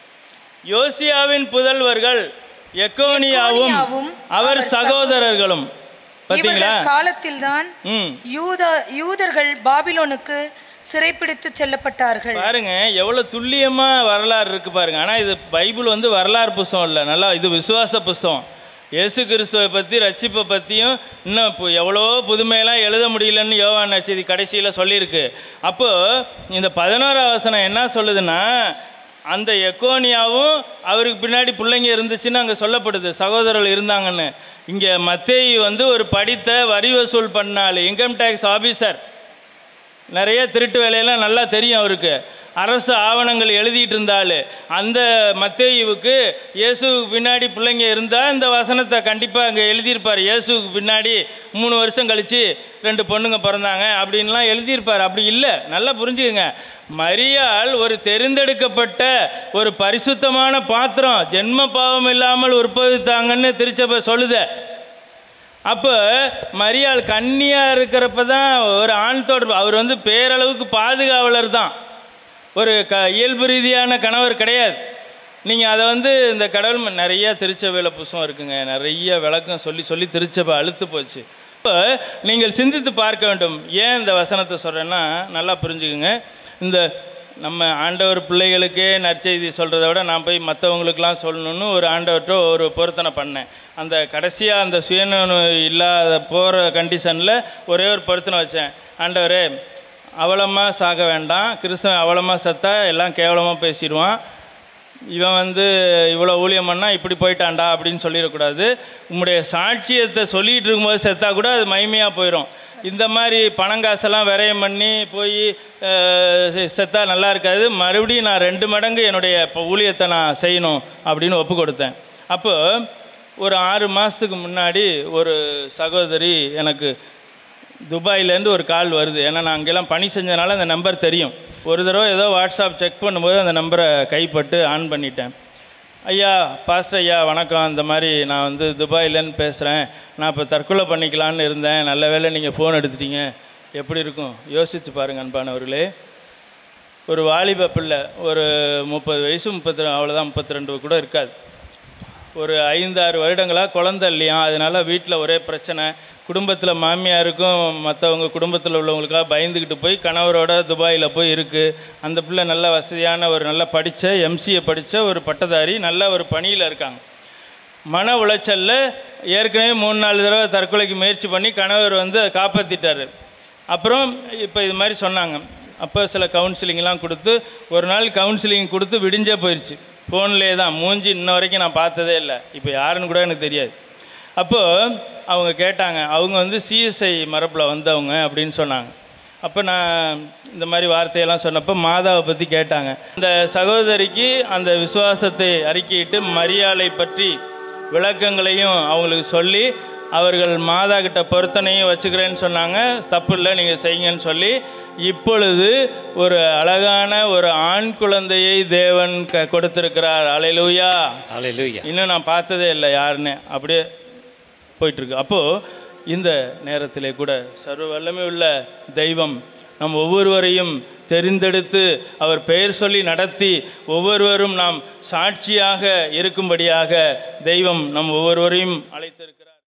யோசியாவின் புதல்வர்கள் எக்கோனியாவும் எக்கோனியாவும் அவர் அவர் சகோதரர்களும் பார்த்தீங்களா இவர்கள் காலத்தில்தான் ம் யூதா யூதர்கள் பாபிலோனுக்கு சிறைப்பிடித்து செல்லப்பட்டார்கள் பாருங்க எவ்வளோ துல்லியமாக வரலாறு இருக்கு பாருங்க ஆனால் இது பைபிள் வந்து வரலாறு புஸ்தகம் இல்லை நல்லா இது விசுவாச புஸ்தகம் இயேசு கிறிஸ்துவை பற்றி ரட்சிப்பை பற்றியும் இன்னும் இப்போ எவ்வளோ புதுமையெல்லாம் எழுத முடியலன்னு யோவான் நட்சதி கடைசியில் சொல்லியிருக்கு அப்போ இந்த பதினோராம் வசனம் என்ன சொல்லுதுன்னா அந்த எக்கோனியாவும் அவருக்கு பின்னாடி பிள்ளைங்க இருந்துச்சுன்னு அங்கே சொல்லப்படுது சகோதரர்கள் இருந்தாங்கன்னு இங்கே மத்தேயு வந்து ஒரு படித்த வரி வசூல் பண்ணாள் இன்கம் டேக்ஸ் ஆஃபீஸர் நிறைய திருட்டு வேலையெல்லாம் நல்லா தெரியும் அவருக்கு அரசு ஆவணங்கள் எழுதிட்டு இருந்தாள் அந்த மத்தேயுவுக்கு இயேசுவுக்கு பின்னாடி பிள்ளைங்க இருந்தால் இந்த வசனத்தை கண்டிப்பாக அங்கே எழுதியிருப்பார் இயேசுவுக்கு பின்னாடி மூணு வருஷம் கழித்து ரெண்டு பொண்ணுங்க பிறந்தாங்க அப்படின்லாம் எழுதியிருப்பார் அப்படி இல்லை நல்லா புரிஞ்சுக்கங்க மரியாள் ஒரு தெரிந்தெடுக்கப்பட்ட ஒரு பரிசுத்தமான பாத்திரம் ஜென்ம பாவம் இல்லாமல் உற்பவித்தாங்கன்னு திருச்சபை சொல்லுது அப்போ மரியாள் கன்னியாக இருக்கிறப்ப தான் ஒரு ஆண் தொடர்பு அவர் வந்து பேரளவுக்கு பாதுகாவலர் தான் ஒரு க இயல்பு ரீதியான கணவர் கிடையாது நீங்கள் அதை வந்து இந்த கடவுள் ம- நிறைய திருச்சபையில் புஸ்தகம் இருக்குங்க நிறைய விளக்கம் சொல்லி சொல்லி திருச்சபை அழுத்து போச்சு இப்போ நீங்கள் சிந்தித்து பார்க்க வேண்டும் ஏன் இந்த வசனத்தை சொல்கிறேன்னா நல்லா புரிஞ்சுக்குங்க இந்த நம்ம ஆண்டவர் பிள்ளைகளுக்கே நற்செய்தி சொல்கிறத விட நான் போய் மற்றவங்களுக்கெல்லாம் சொல்லணும்னு ஒரு ஆண்டவர்கிட்ட ஒரு பொருத்தனை பண்ணேன் அந்த கடைசியாக அந்த சுயநல இல்லாத போகிற கண்டிஷனில் ஒரே ஒரு பொருத்தனை வச்சேன் ஆண்டவரே அவலமாக சாக வேண்டாம் கிறிஸ்தவன் அவலமாக செத்தா எல்லாம் கேவலமாக பேசிடுவான் இவன் வந்து இவ்வளோ ஊழியம் பண்ணா இப்படி போயிட்டான்டா அப்படின்னு சொல்லிடக்கூடாது உம்முடைய சாட்சியத்தை சொல்லிகிட்டு இருக்கும்போது செத்தா கூட அது மைமையாக போயிடும் இந்த மாதிரி பணங்காசெல்லாம் விரயம் பண்ணி போய் அஹ், செ- செத்தா நல்லா இருக்காது மறுபடியும் நான் ரெண்டு மடங்கு என்னுடைய இப்போ ஊழியத்தை நான் செய்யணும் அப்படின்னு ஒப்பு கொடுத்தேன் அப்போ ஒரு ஆறு மாதத்துக்கு முன்னாடி ஒரு சகோதரி எனக்கு துபாயிலேருந்து ஒரு கால் வருது ஏன்னா நான் அங்கெல்லாம் பணி செஞ்சனால அந்த நம்பர் தெரியும் ஒரு தடவை ஏதோ வாட்ஸ்அப் செக் பண்ணும்போது அந்த நம்பரை கைப்பட்டு ஆன் பண்ணிட்டேன் ஐயா பாஸ்டர் ஐயா வணக்கம் இந்த மாதிரி நான் வந்து துபாயிலேருந்து பேசுகிறேன் நான் இப்போ தற்கொலை பண்ணிக்கலான்னு இருந்தேன் நல்ல வேளை நீங்கள் ஃபோன் எடுத்துட்டீங்க எப்படி இருக்கும் யோசித்து பாருங்க அன்பானவர்களே ஒரு வாலிப பிள்ளை ஒரு முப்பது வயசு முப்பத்தி அவ்வளோதான் முப்பத்தி ரெண்டு கூட இருக்காது ஒரு ஐந்தாறு வருடங்களாக குழந்தை இல்லையா அதனால வீட்டில் ஒரே பிரச்சனை குடும்பத்தில் மாமியாருக்கும் மற்றவங்க குடும்பத்தில் உள்ளவங்களுக்காக பயந்துக்கிட்டு போய் கணவரோட துபாயில் போய் இருக்குது அந்த பிள்ளை நல்ல வசதியான ஒரு நல்ல படித்த எம்சிஏ படித்த ஒரு பட்டதாரி நல்ல ஒரு பணியில் இருக்காங்க மன உளைச்சலில் ஏற்கனவே மூணு நாலு தடவை தற்கொலைக்கு முயற்சி பண்ணி கணவர் வந்து அதை காப்பாற்றிட்டாரு அப்புறம் இப்போ இது மாதிரி சொன்னாங்க அப்போ சில கவுன்சிலிங்லாம் கொடுத்து ஒரு நாள் கவுன்சிலிங் கொடுத்து விடிஞ்சே போயிடுச்சு ஃபோன்லேயே தான் மூஞ்சி இன்ன வரைக்கும் நான் பார்த்ததே இல்லை இப்போ யாருன்னு கூட எனக்கு தெரியாது அப்போது அவங்க கேட்டாங்க அவங்க வந்து சிஎஸ்ஐ மரபில் வந்தவங்க அப்படின்னு சொன்னாங்க அப்போ நான் இந்த மாதிரி வார்த்தையெல்லாம் சொன்னப்போ மாதாவை பற்றி கேட்டாங்க இந்த சகோதரிக்கு அந்த விசுவாசத்தை அறிக்கையிட்டு மரியாதை பற்றி விளக்கங்களையும் அவங்களுக்கு சொல்லி அவர்கள் மாதா கிட்ட பொருத்தனையும் வச்சுக்கிறேன்னு சொன்னாங்க தப்பு இல்லை நீங்கள் செய்யுங்கன்னு சொல்லி இப்பொழுது ஒரு அழகான ஒரு ஆண் குழந்தையை தேவன் க கொடுத்திருக்கிறார் அலையிலூயா Hallelujah. இன்னும் நான் பார்த்ததே இல்லை யாருன்னு அப்படியே போயிட்டுருக்கு அப்போது இந்த நேரத்திலே கூட சர்வ வல்லமை உள்ள தெய்வம் நம் ஒவ்வொருவரையும் தெரிந்தெடுத்து அவர் பெயர் சொல்லி நடத்தி ஒவ்வொருவரும் நாம் சாட்சியாக இருக்கும்படியாக தெய்வம் நம் ஒவ்வொருவரையும் அழைத்திருக்கிறார்